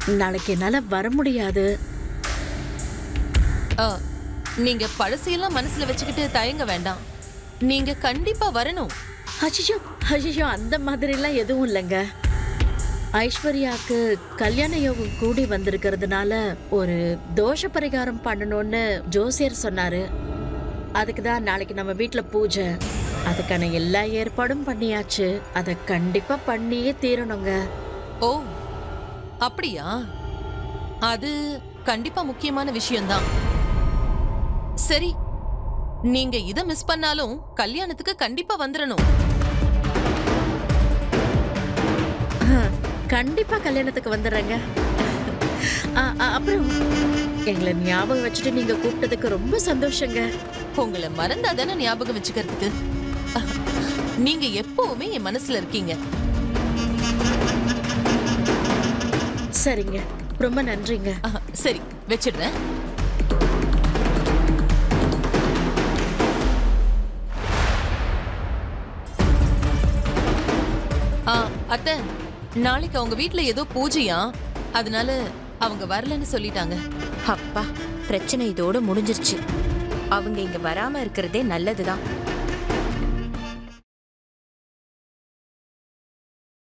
நாளைக்கு என்னால வர முடியாது ஆ, நீங்க பழசையெல்லாம் மனசுல வச்சுக்கிட்டு தயங்க வேண்டாம் நீங்க கண்டிப்பா வரணும் அச்சிச்சோ அச்சிச்சோ அந்த மாதிரிலாம் எதுவும் இல்லைங்க ஐஸ்வர்யாக்கு கல்யாண யோகம் கூடி வந்திருக்கிறதுனால ஒரு தோஷ பரிகாரம் பண்ணணும்னு ஜோசியர் சொன்னாரு அதுக்கு தான் நாளைக்கு நம்ம வீட்ல பூஜை அதுக்கான எல்லா ஏற்பாடும் பண்ணியாச்சு அதை கண்டிப்பா பண்ணியே தீரணுங்க ஓ அப்படியா அது கண்டிப்பா முக்கியமான விஷயம்தான் சரி நீங்க இத மிஸ் பண்ணாலும் கல்யாணத்துக்கு கண்டிப்பா வந்துடணும் கண்டிப்பா கல்யாணத்துக்கு வந்துடுறேங்க ஆ, ஆ, அப்புறம் எங்களை ஞாபகம் வச்சுட்டு நீங்க கூப்பிட்டதுக்கு ரொம்ப சந்தோஷங்க உங்களை மறந்தா தானே ஞாபகம் வச்சுக்கிறதுக்கு நீங்க எப்பவுமே என் மனசுல இருக்கீங்க சரிங்க ரொம்ப நன்றிங்க ஆ, சரி வச்சிடுறேன் ஆ, அத்தை நாளைக்கு அவங்க வீட்ல ஏதோ பூஜையா அதனால அவங்க வரலன்னு சொல்லிட்டாங்க அப்பா பிரச்சனை இதோட முடிஞ்சிருச்சு அவங்க இங்க வராம இருக்கிறதே நல்லதுதான்